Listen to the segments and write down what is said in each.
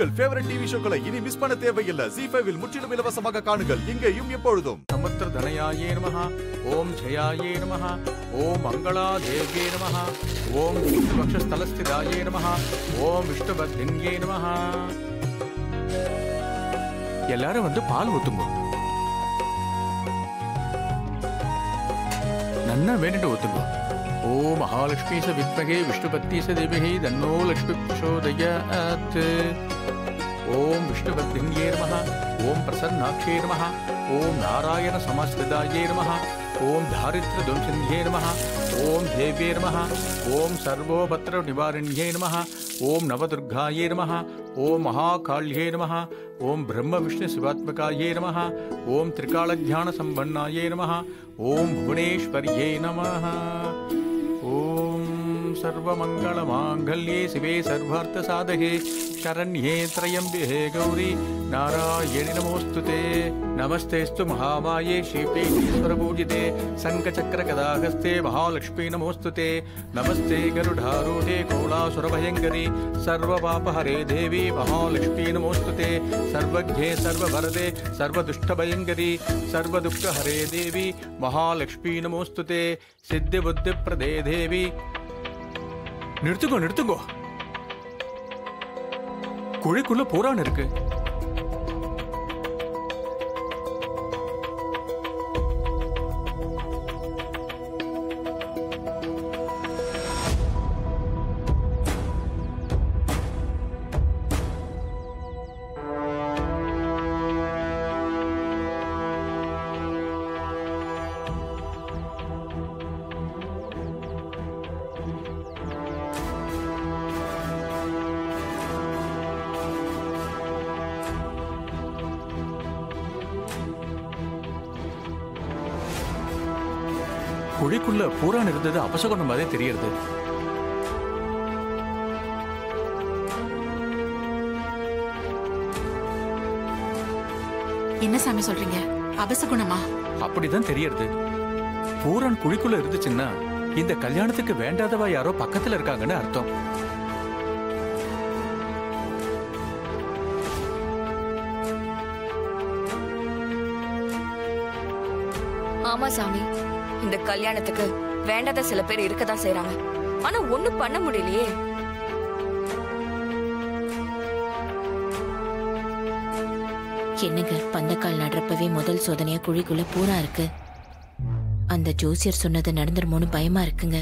உங்கள் favourite TV ஷோக்களை இனி miss பண்ண தேவையில்லை ஜி ஃபைவில் முற்றிலும் இலவசமாக காணுங்கள் இங்கேயும் எப்பொழுதும் समुद्रधनयायै नमः ॐ जयायै नमः ॐ मङ्गलादेव्यै नमः ॐ विष्णुपक्षस्थलस्थितायै नमः ॐ विष्णुभक्तिन्यै नमः எல்லாரும் வந்து பால் ஊத்துங்க நன்னா வேண்டிட்டு ஊத்துங்க ஓ மகாலட்சுமி ச வித்மகே விஷ்ணுபக்தி ச தேவிகை தன்னோ லக்ஷ்மி பிரசோதயாத் ஓம் விஷ்ணுபக்தின்யே நமः ஓம் பிரசன்னாட்சே நமः ஓம் நாராயண சமஸ்கிருதாயே நமः ஓம் தாரித்ரதும்சின்யே நமः ஓம் தேவ்யே நமः ஓம் சர்வோபத்ர நிவாரண்யே நமः ஓம் நவதுர்காயே நமः ஓம் மகாகாள்யே நமः ஓம் பிரம்ம விஷ்ணு சிவாத்மகாயே நமः ஓம் திரிகாலஜான சம்பன்னாயே நமः ஓம் புவனேஸ்வர்யே நமः ஓம் सर्वमङ्गलमाङ्गल्ये शिवे सर्वार्थसाधके शरण्ये त्र्यम्बिहे गौरी नारायणि नमोऽस्तु ते नमस्तेऽस्तु महामाये श्रीपीठेश्वरपूजिते शङ्खचक्रगदाहस्ते महालक्ष्मी नमोऽस्तु ते नमस्ते गरुडारूढे कोलासुरभयङ्करि सर्वपापहरे देवी महालक्ष्मी नमोऽस्तु ते सर्वज्ञे सर्ववरदे सर्वदुष्टभयङ्करि सर्वदुःखहरे देवी महालक्ष्मी नमोऽस्तु ते सिद्धिबुद्धिप्रदे देवी நிறுத்துங்கோ நிறுத்துங்கோ குழிக்குள்ள பூரான் இருக்கு குழிக்குள்ள பூரான் இருந்தது அபசகுணம் மாதிரி தெரியறது என்ன சாமி சொல்றீங்க அபசகுணமா அப்படிதான் தெரியறது பூரான் குழிக்குள்ள இருந்துச்சுன்னா இந்த கல்யாணத்துக்கு வேண்டாதவா யாரோ பக்கத்துல இருக்காங்கன்னு அர்த்தம் ஆமா சாமி இந்த கல்யாணத்துக்கு வேண்டாத சில பேர் இருக்கதான் செய்றாங்க ஆனா ஒண்ணும் பண்ண முடியலையே என்னங்க பந்தக்கால் நடுறப்பவே முதல் சோதனையா குழிக்குள்ள பூரா இருக்கு அந்த ஜோசியர் சொன்னது நடந்துருமோன்னு பயமா இருக்குங்க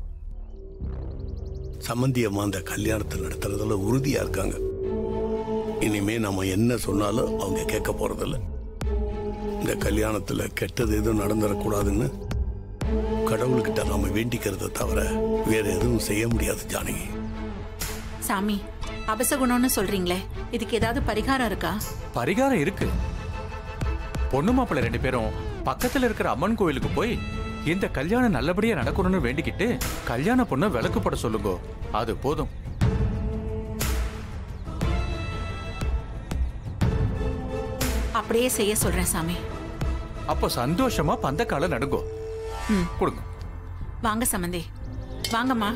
சம்மந்தி அம்மா அந்த கல்யாணத்தை நடத்துறதுல உறுதியா இருக்காங்க இனிமே நம்ம என்ன சொன்னாலும் அவங்க கேட்க போறதில்ல இந்த கல்யாணத்துல கெட்டது எதுவும் நடந்துடக்கூடாதுன்னு கடவுள்கிட்ட நாம வேண்டிக்கிறத தவிர வேற எதுவும் செய்ய முடியாது ஜானகி சாமி அபசகுணம்னு சொல்றீங்களே இதுக்கு ஏதாவது பரிகாரம் இருக்கா பரிகாரம் இருக்கு பொண்ணு மாப்பிள்ளை ரெண்டு பேரும் பக்கத்துல இருக்கிற அம்மன் கோயிலுக்கு போய் இந்த கல்யாணம் நல்லபடியா நடக்கணும்னு வேண்டிக்கிட்டு கல்யாண பொண்ணை விளக்கு போட சொல்லுங்க அது போதும் அப்படியே செய்ய சொல்றேன் சாமி அப்போ சந்தோஷமா பந்தக்கால நடுங்கோ ம். கொடுங்க வாங்க சம்மந்தி வாங்கம்மா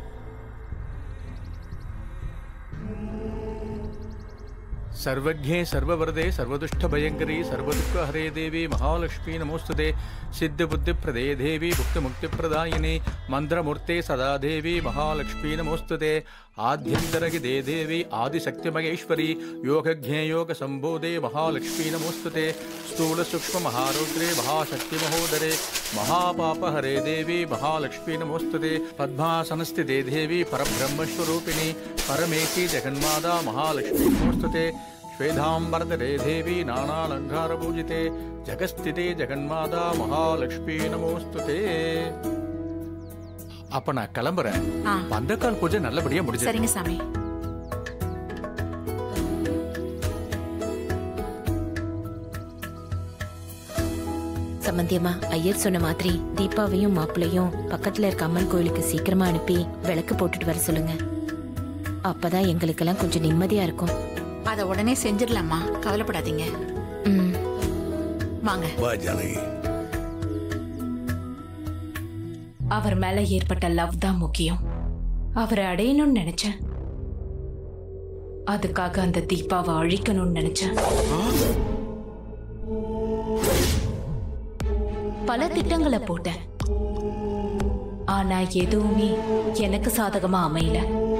सर्वज्ञे सर्ववरदे सर्वदुष्टभयङ्करी सर्वदुःखहरे देवी महालक्ष्मी नमोस्तुते सिद्धिबुद्धिप्रदे देवी भुक्तिमुक्तिप्रदायिनी मन्द्रमूर्ते सदा देवी महालक्ष्मी नमोस्तुते आद्यन्तरगिदे देवी आदिशक्तिमगेश्वरी योगज्ञे योगसम्बोधे महालक्ष्मी नमोस्तुते स्थूलसूक्ष्ममहारौद्रे महाशक्तिमहोदरे महापापहरे देवी महालक्ष्मी नमोस्तुते पद्मासनस्थिते देवी परब्रह्मस्वरूपिणी परमेशी जगन्माता महालक्ष्मी नमोस्तुते श्वेधाम्बरधरे देवी नानालङ्कारपूजिते जगस्थिते जगन्माता महालक्ष्मी नमोस्तुते அப்ப நான் கிளம்புறேன் ஆ பந்தக்கால் பூஜை நல்லபடியா முடிஞ்சது சரிங்க சாமி சம்பந்தியம்மா ஐயர் சொன்ன மாதிரி தீபாவையும் மாப்பிள்ளையும் பக்கத்துல இருக்க அம்மன் கோயிலுக்கு சீக்கிரமா அனுப்பி விளக்கு போட்டுட்டு வர சொல்லுங்க அப்பதான் எங்களுக்கெல்லாம் கொஞ்சம் நிம்மதியா இருக்கும் அதை உடனே செஞ்சிடலாம்மா கவலைப்படாதீங்க ம் வாங்க வா ஜானகி அவர் மேல ஏற்பட்ட லவ் தான் முக்கியம் அவரை அடையணும்னு நினைச்சேன் அதுக்காக அந்த தீபாவை அழிக்கணும்னு நினைச்சேன் பல திட்டங்களை போட்டேன் ஆனா எதுவுமே எனக்கு சாதகமா அமையல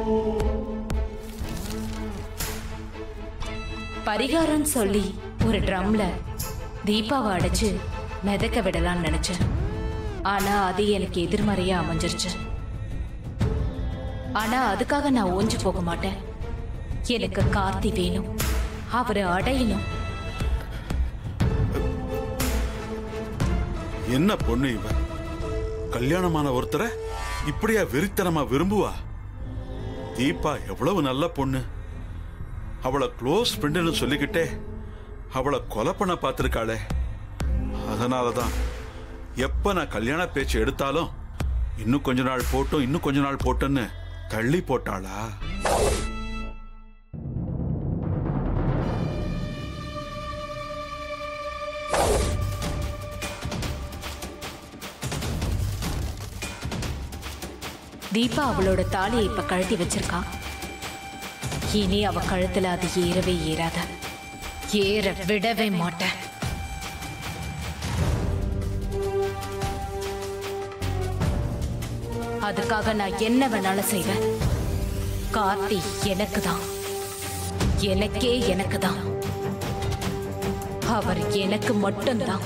பரிகாரம் சொல்லி ஒரு ட்ரம்ல தீபாவை அடைச்சு மிதக்க விடலாம்னு நினைச்சேன் ஆனா அது எனக்கு எதிர்மறையா அமைஞ்சிருச்சு ஆனா அதுக்காக நான் ஓஞ்சு போக மாட்டேன் எனக்கு கார்த்தி வேணும் அவரை அடையணும் என்ன பொண்ணு இவ கல்யாணமான ஒருத்தரை இப்படியா வெறித்தனமா விரும்புவா தீபா எவ்வளவு நல்ல பொண்ணு அவளை க்ளோஸ் ஃப்ரெண்டுன்னு சொல்லிக்கிட்டே அவளை கொலை பண்ண பார்த்திருக்காளே அதனாலதான் எப்ப நான் கல்யாண பேச்சு எடுத்தாலும் இன்னும் கொஞ்ச நாள் போட்டும் இன்னும் கொஞ்ச நாள் போட்டோன்னு தள்ளி போட்டாளா தீபா அவளோட தாலியை இப்ப கழட்டி வச்சிருக்கா இனி அவ கழுத்துல அது ஏறவே ஏறாத ஏற விடவே மாட்டேன் அதுக்காக நான் என்ன வேணாலும் செய்வேன் கார்த்தி எனக்கு தான் எனக்கே எனக்கு தான் அவர் எனக்கு மட்டும்தான்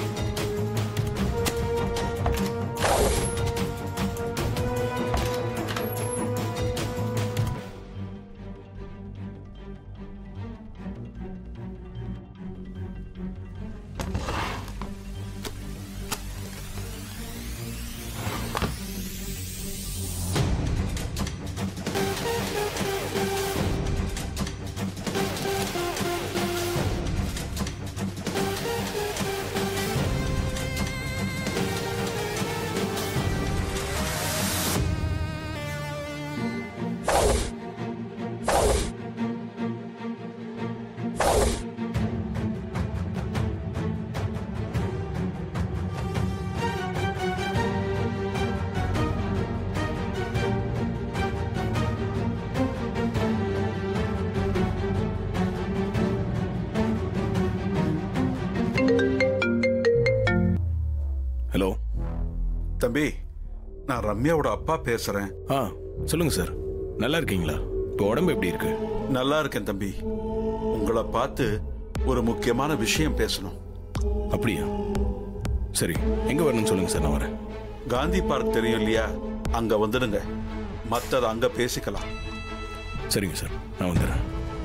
ஹலோ தம்பி நான் ரம்யாவோட அப்பா பேசுறேன் ஆ சொல்லுங்க சார் நல்லா இருக்கீங்களா இப்போ உடம்பு எப்படி இருக்கு நல்லா இருக்கேன் தம்பி உங்களை பார்த்து ஒரு முக்கியமான விஷயம் பேசணும் அப்படியா சரி எங்க வரணும்னு சொல்லுங்க சார் நான் வரேன் காந்தி பார்க் தெரியும் இல்லையா அங்க வந்துடுங்க மத்தத அங்க பேசிக்கலாம் சரிங்க சார் நான் வந்துடுறேன்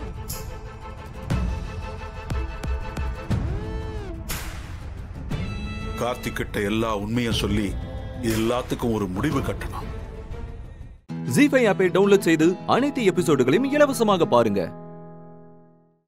கார்த்திக் கிட்ட எல்லா உண்மையும் சொல்லி இது எல்லாத்துக்கும் ஒரு முடிவு கட்டணும் ஜி ஃபைவ் ஆப்பை டவுன்லோட் செய்து அனைத்து எபிசோடுகளையும் இலவசமாக பாருங்க